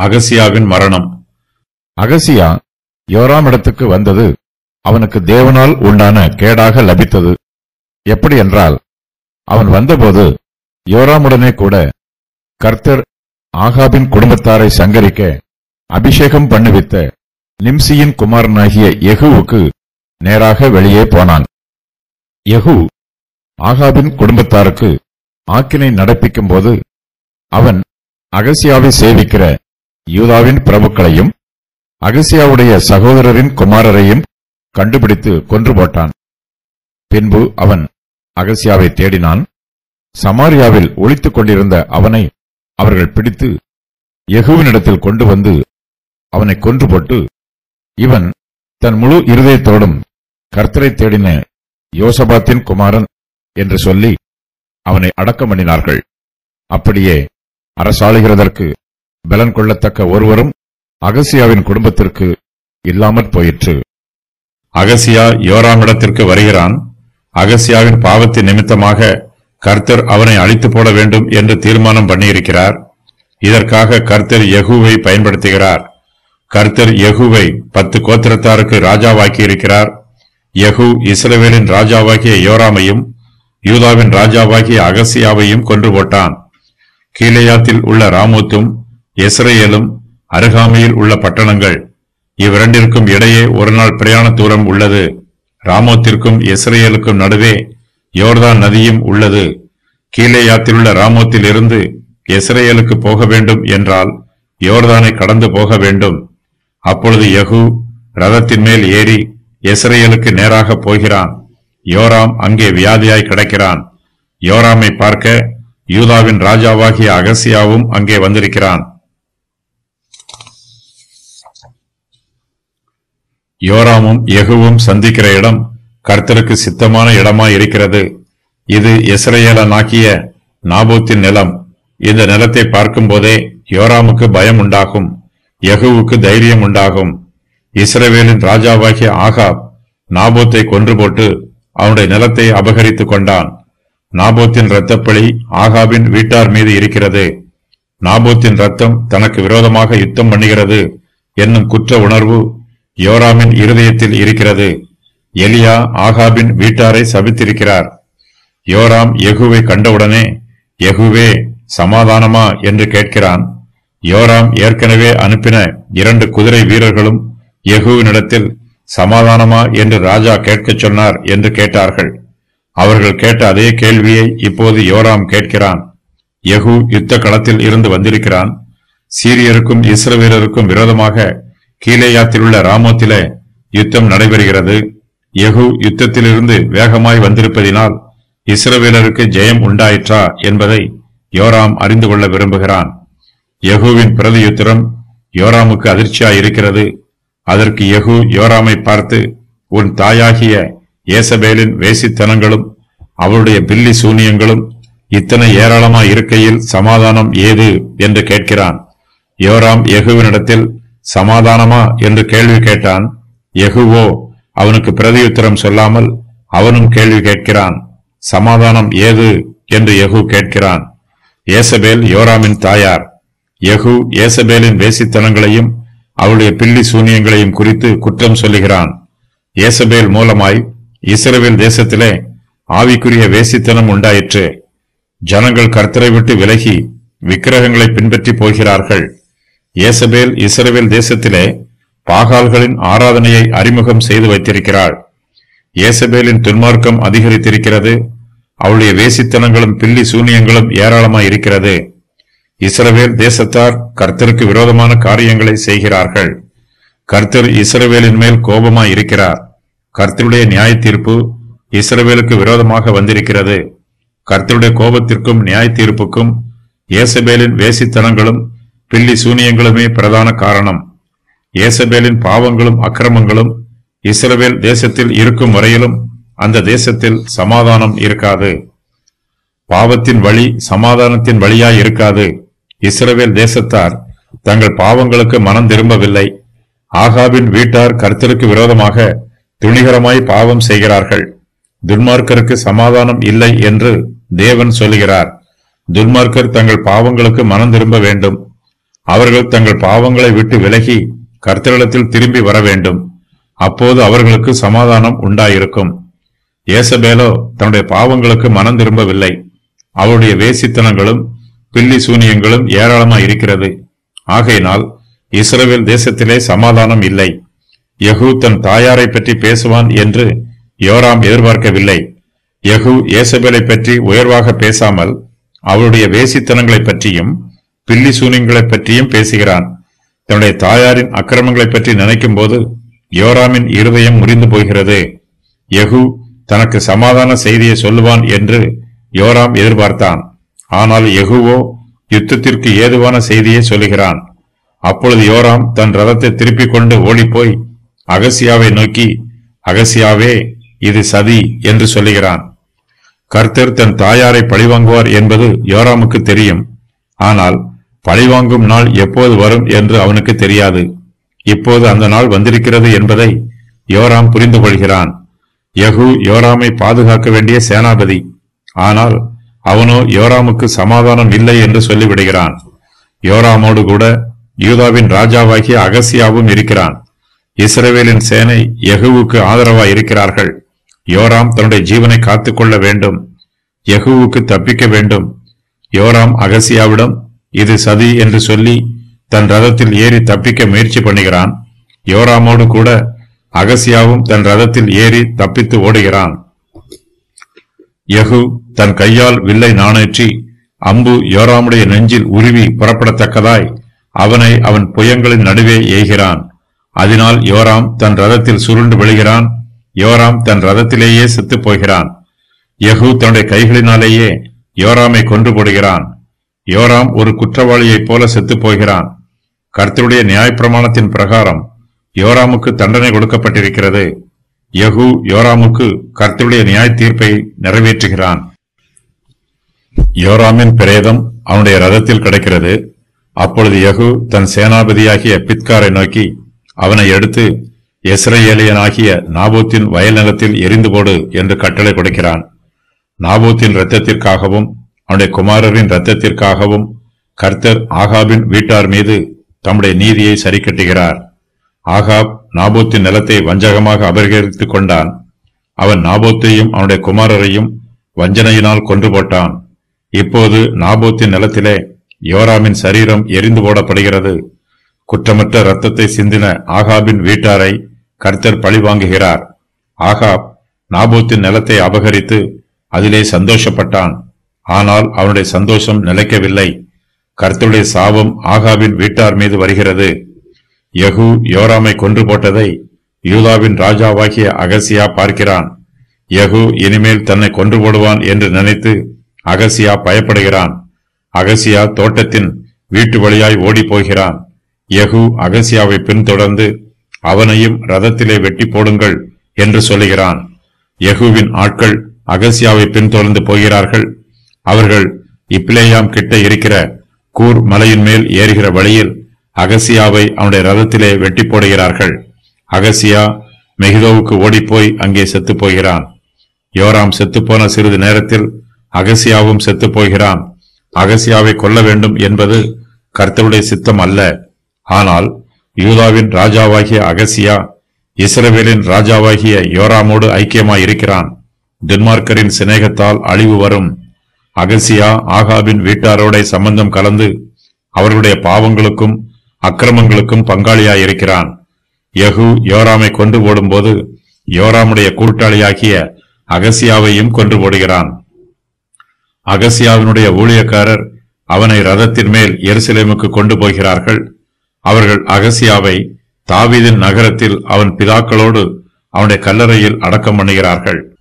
அகசியாவின் மரணம் அகசியா யோராமிடத்துக்கு வந்தது அவனுக்கு தேவனால் உண்டான கேடாக லபித்தது எப்படி என்றால் அவன் வந்தபோது யோராமுடனே கூட கர்த்தர் ஆகாபின் குடும்பத்தாரை சங்கரிக்க அபிஷேகம் பண்ணுவித்த நிம்சியின் குமாரனாகிய யெகூவுக்கு நேராக வெளியே போனான் யெகூ ஆகாபின் குடும்பத்தாருக்கு ஆக்கினை நடப்பிக்கும்போது அவன் அகசியாவை சேவிக்கிற யூதாவின் பிரபுக்களையும் அகசியாவுடைய சகோதரரின் குமாரரையும் கண்டுபிடித்து கொன்று போட்டான் பின்பு அவன் அகசியாவை தேடினான் சமாரியாவில் ஒளித்துக் கொண்டிருந்த அவனை அவர்கள் பிடித்து யெகூவினிடத்தில் கொண்டு வந்து அவனை கொன்று போட்டு இவன் தன் முழு இருதயத்தோடும் கர்த்தரை தேடின யோசபாத்தின் குமாரன் என்று சொல்லி அவனை அடக்கம் பண்ணினார்கள் அப்படியே அரசாளுகிறதற்கு பலன் கொள்ளத்தக்க ஒருவரும் அகசியாவின் குடும்பத்திற்கு இல்லாமற் போயிற்று அகசியா யோராமிடத்திற்கு வருகிறான் அகசியாவின் பாவத்தின் நிமித்தமாக கர்த்தர் அவனை அழித்து போட வேண்டும் என்று தீர்மானம் பண்ணியிருக்கிறார் இதற்காக கர்த்தர் யெகூவை பயன்படுத்துகிறார் கர்த்தர் யெகூவை பத்து கோத்திரத்தாருக்கு ராஜாவாக்கி இருக்கிறார் யெகூ இஸ்ரவேலின் ராஜாவாகிய யோராமையும் யூதாவின் ராஜாவாகிய அகசியாவையும் கொன்று போட்டான் கீலேயாத்தில் உள்ள ராமோத்தும் எஸ்ரேலும் அருகாமையில் உள்ள பட்டணங்கள் இவ்விரண்டிற்கும் இடையே ஒரு நாள் பிரயாண தூரம் உள்ளது ராமோத்திற்கும் எஸ்ரேலுக்கும் நடுவே யோர்தான் நதியும் உள்ளது கீலேயாத்தில் உள்ள ராமோத்தில் இருந்து எஸ்ரேலுக்கு போக வேண்டும் என்றால் யோர்தானை கடந்து போக வேண்டும் அப்பொழுது யெகூ ரதத்தின் மேல் ஏறி எஸ்ரேலுக்கு நேராக போகிறான் யோராம் அங்கே வியாதியாய் கிடக்கிறான் யோராமை பார்க்க யூதாவின் ராஜாவாகிய அகசியாவும் அங்கே வந்திருக்கிறான் யோராமும் யெகூவும் சந்திக்கிற இடம் கர்த்தருக்கு சித்தமான இடமாய் இருக்கிறது இது இஸ்ரேலனாக்கிய நாபோத்தின் நிலம் இந்த நிலத்தை பார்க்கும்போதே யோராமுக்கு பயம் உண்டாகும் யெகூவுக்கு தைரியம் உண்டாகும் இஸ்ரவேலின் ராஜாவாகிய ஆகாப் நாபோத்தை கொன்று போட்டு அவனுடைய நிலத்தை அபகரித்துக் கொண்டான் நாபோத்தின் இரத்தப்பழி ஆகாபின் வீட்டார் மீது இருக்கிறது நாபோத்தின் ரத்தம் தனக்கு விரோதமாக யுத்தம் பண்ணுகிறது என்னும் குற்ற உணர்வு யோராமின் இருதயத்தில் இருக்கிறது எலியா ஆகாபின் வீட்டாரை சபித்திருக்கிறார் யோராம் யெகூவை கண்டவுடனே யெகூவே சமாதானமா என்று கேட்கிறான் யோராம் ஏற்கனவே அனுப்பின இரண்டு குதிரை வீரர்களும் யெகூவினிடத்தில் சமாதானமா என்று ராஜா கேட்கச் சொன்னார் என்று கேட்டார்கள் அவர்கள் கேட்ட அதே கேள்வியை இப்போது யோராம் கேட்கிறான் யெகூ யுத்த களத்தில் இருந்து வந்திருக்கிறான் சீரியருக்கும் இஸ்ரவேலருக்கும் விரோதமாக கீலேயாத்தில் உள்ள ராமோத்திலே யுத்தம் நடைபெறுகிறது யெகூ யுத்தத்திலிருந்து வேகமாய் வந்திருப்பதினால் இஸ்ரவேலருக்கு ஜெயம் உண்டாயிற்றா என்பதை யோராம் அறிந்து கொள்ள விரும்புகிறான் யெகூவின் பிரதியுத்தரம் யோராமுக்கு அதிர்ச்சியாய் இருக்கிறது அதற்கு யெகூ யோராமை பார்த்து உன் தாயாகிய ஏசபேலின் வேசித்தனங்களும் அவளுடைய பில்லி சூனியங்களும் இத்தனை ஏராளமாய் இருக்கையில் சமாதானம் ஏது என்று கேட்கிறான் யோராம் யெகூவினிடத்தில் சமாதானமா என்று கேள்வி கேட்டான் யெகூவோ அவனுக்கு பிரதியுத்தரம் சொல்லாமல் அவனும் கேள்வி கேட்கிறான் சமாதானம் ஏது என்று யெகூ கேட்கிறான் ஏசபேல் யோராமின் தாயார் யெகூ ஏசபேலின் வேசித்தனங்களையும் அவளுடைய பில்லி சூனியங்களையும் குறித்து குற்றம் சொல்லுகிறான் ஏசபேல் மூலமாய் இஸ்ரவேல் தேசத்திலே ஆவிக்குரிய வேசித்தனம் உண்டாயிற்று ஜனங்கள் கர்த்தரை விட்டு விலகி விக்கிரகங்களை பின்பற்றி போகிறார்கள் ஏசபேல் இஸ்ரவேல் தேசத்திலே பாகால்களின் ஆராதனையை அறிமுகம் செய்து வைத்திருக்கிறாள் ஏசபேலின் துன்மார்க்கம் அதிகரித்திருக்கிறது அவளுடைய வேசித்தனங்களும் பில்லி சூனியங்களும் ஏராளமாய் இருக்கிறது இஸ்ரவேல் தேசத்தார் கர்த்தருக்கு விரோதமான காரியங்களை செய்கிறார்கள் கர்த்தர் இஸ்ரவேலின் மேல் கோபமாய் இருக்கிறார் கர்த்தருடைய நியாய தீர்ப்பு இஸ்ரவேலுக்கு விரோதமாக வந்திருக்கிறது கர்த்தருடைய கோபத்திற்கும் நியாய தீர்ப்புக்கும் ஏசபேலின் வேசித்தனங்களும் பில்லி சூனியங்களுமே பிரதான காரணம் ஏசபேலின் பாவங்களும் அக்கிரமங்களும் இஸ்ரவேல் தேசத்தில் இருக்கும் வரையிலும் அந்த தேசத்தில் சமாதானம் இருக்காது பாவத்தின் வழி சமாதானத்தின் வழியாய் இருக்காது இஸ்ரவேல் தேசத்தார் தங்கள் பாவங்களுக்கு மனம் திரும்பவில்லை ஆகாபின் வீட்டார் கர்த்தருக்கு விரோதமாக துணிகரமாய் பாவம் செய்கிறார்கள் துன்மார்க்கருக்கு சமாதானம் இல்லை என்று தேவன் சொல்லுகிறார் துன்மார்க்கர் தங்கள் பாவங்களுக்கு மனம் திரும்ப வேண்டும் அவர்கள் தங்கள் பாவங்களை விட்டு விலகி கர்த்தரிடத்தில் திரும்பி வர வேண்டும் அப்போது அவர்களுக்கு சமாதானம் உண்டாயிருக்கும் ஏசபேலோ தன்னுடைய பாவங்களுக்கு மனம் திரும்பவில்லை அவருடைய வேசித்தனங்களும் பில்லி சூனியங்களும் ஏராளமாய் இருக்கிறது ஆகையினால் இஸ்ரவேல் தேசத்திலே சமாதானம் இல்லை யெகூ தன் தாயாரை பற்றி பேசுவான் என்று யோராம் எதிர்பார்க்கவில்லை யெகூ ஏசபேலை பற்றி உயர்வாக பேசாமல் அவளுடைய வேசித்தனங்களைப் பற்றியும் பில்லி சூனியங்களைப் பற்றியும் பேசுகிறான் தன்னுடைய தாயாரின் அக்கிரமங்களைப் பற்றி நினைக்கும் போது யோராமின் இருதயம் முறிந்து போகிறது யெகூ தனக்கு சமாதான செய்தியை சொல்லுவான் என்று யோராம் எதிர்பார்த்தான் ஆனால் யெகூவோ யுத்தத்திற்கு ஏதுவான செய்தியை சொல்லுகிறான் அப்பொழுது யோராம் தன் ரதத்தை திருப்பிக் கொண்டு ஓடிப்போய் அகசியாவை நோக்கி அகசியாவே இது சதி என்று சொல்லுகிறான் கர்த்தர் தன் தாயாரை பழிவாங்குவார் என்பது யோராமுக்கு தெரியும் ஆனால் பழிவாங்கும் நாள் எப்போது வரும் என்று அவனுக்கு தெரியாது இப்போது அந்த நாள் வந்திருக்கிறது என்பதை யோராம் புரிந்து கொள்கிறான் யெகூ யோராமை பாதுகாக்க வேண்டிய சேனாபதி ஆனால் அவனோ யோராமுக்கு சமாதானம் இல்லை என்று சொல்லிவிடுகிறான் யோராமோடு கூட யூதாவின் ராஜாவாகிய அகசியாவும் இருக்கிறான் இஸ்ரவேலின் சேனை யெகூவுக்கு ஆதரவாய் இருக்கிறார்கள் யோராம் தன்னுடைய ஜீவனை காத்துக்கொள்ள வேண்டும் யெகூவுக்கு தப்பிக்க வேண்டும் யோராம் அகசியாவிடம் இது சதி என்று சொல்லி தன் ரதத்தில் ஏறி தப்பிக்க முயற்சி பண்ணுகிறான் யோராமோடு கூட அகசியாவும் தன் ரதத்தில் ஏறி தப்பித்து ஓடுகிறான் யெகூ தன் கையால் வில்லை நாணேற்றி அம்பு யோராமுடைய நெஞ்சில் உருவி புறப்படத்தக்கதாய் அவனை அவன் புயங்களின் நடுவே ஏகிறான் அதனால் யோராம் தன் ரதத்தில் சுருண்டு விழுகிறான் யோராம் தன் ரதத்திலேயே செத்துப் போகிறான் யெகூ தன்னுடைய கைகளினாலேயே யோராமை கொன்று போடுகிறான் யோராம் ஒரு குற்றவாளியைப் போல செத்துப் போகிறான் கர்த்தருடைய நியாயப்பிரமாணத்தின் பிரகாரம் யோராமுக்கு தண்டனை கொடுக்கப்பட்டிருக்கிறது யெகூ யோராமுக்கு கர்த்தருடைய நியாய தீர்ப்பை நிறைவேற்றுகிறான் யோராமின் பிரேதம் அவனுடைய ரதத்தில் கிடக்கிறது அப்பொழுது யெகூ தன் சேனாபதியாகிய பித்காரை நோக்கி அவனை எடுத்து எஸ்ரேலியனாகிய நாபோத்தின் வயல் நிலத்தில் எரிந்து போடு என்று கட்டளை கொடுக்கிறான் நாபோத்தின் இரத்தத்திற்காகவும் அவனுடைய குமாரரின் இரத்தத்திற்காகவும் கர்த்தர் ஆகாபின் வீட்டார் மீது தம்முடைய நீதியை சரிக்கட்டுகிறார் ஆகாப் நாபோத்தின் நிலத்தை வஞ்சகமாக அபகரித்துக் கொண்டான் அவன் நாபோத்தையும் அவனுடைய குமாரரையும் வஞ்சனையினால் கொன்று போட்டான் இப்போது நாபோத்தின் நிலத்திலே யோராமின் சரீரம் எரிந்து போடப்படுகிறது குற்றமற்ற இரத்தத்தை சிந்தின ஆகாபின் வீட்டாரை கர்த்தர் பழிவாங்குகிறார் ஆகாப் நாபோத்தின் நிலத்தை அபகரித்து அதிலே சந்தோஷப்பட்டான் ஆனால் அவனுடைய சந்தோஷம் நிலைக்கவில்லை கர்த்தருடைய சாபம் ஆகாபின் வீட்டார் மீது வருகிறது யெகூ யோராமை கொன்று போட்டதை யூதாவின் ராஜாவாகிய அகசியா பார்க்கிறான் யெகூ இனிமேல் தன்னை கொன்று போடுவான் என்று நினைத்து அகசியா பயப்படுகிறான் அகசியா தோட்டத்தின் வீட்டு வழியாய் ஓடிப் போகிறான் யெகூ அகசியாவை பின்தொடர்ந்து அவனையும் ரதத்திலே வெட்டி போடுங்கள் என்று சொல்லுகிறான் யெகூவின் ஆட்கள் அகசியாவை பின்தொடர்ந்து போகிறார்கள் அவர்கள் இப்ளேயாம் கிட்ட இருக்கிற கூர் மலையின் மேல் ஏறுகிற வழியில் அகசியாவை அவனுடைய ரதத்திலே வெட்டி போடுகிறார்கள் அகசியா மெகிதோவுக்கு ஓடிப்போய் அங்கே செத்துப் போகிறான் யோராம் செத்துப்போன சிறிது நேரத்தில் அகசியாவும் செத்துப் போகிறான் அகசியாவை கொல்ல வேண்டும் என்பது கர்த்தருடைய சித்தம் அல்ல ஆனால் யூதாவின் ராஜாவாகிய அகசியா இஸ்ரவேலின் ராஜாவாகிய யோராமோடு ஐக்கியமாய் இருக்கிறான் டென்மார்க்கரின் சிநேகத்தால் அழிவு வரும் அகசியா ஆகாபின் வீட்டாரோட சம்பந்தம் கலந்து அவர்களுடைய பாவங்களுக்கும் அக்கிரமங்களுக்கும் பங்காளியாயிருக்கிறான் யெகூ யோராமை கொண்டு போடும்போது யோராமுடைய கூட்டாளியாகிய அகசியாவையும் கொன்று போடுகிறான் அகசியாவினுடைய ஊழியக்காரர் அவனை ரதத்தின் மேல் எருசலேமுக்கு கொண்டு போகிறார்கள் அவர்கள் அகசியாவை தாவீதின் நகரத்தில் அவன் பிதாக்களோடு அவனுடைய கல்லறையில் அடக்கம் பண்ணுகிறார்கள்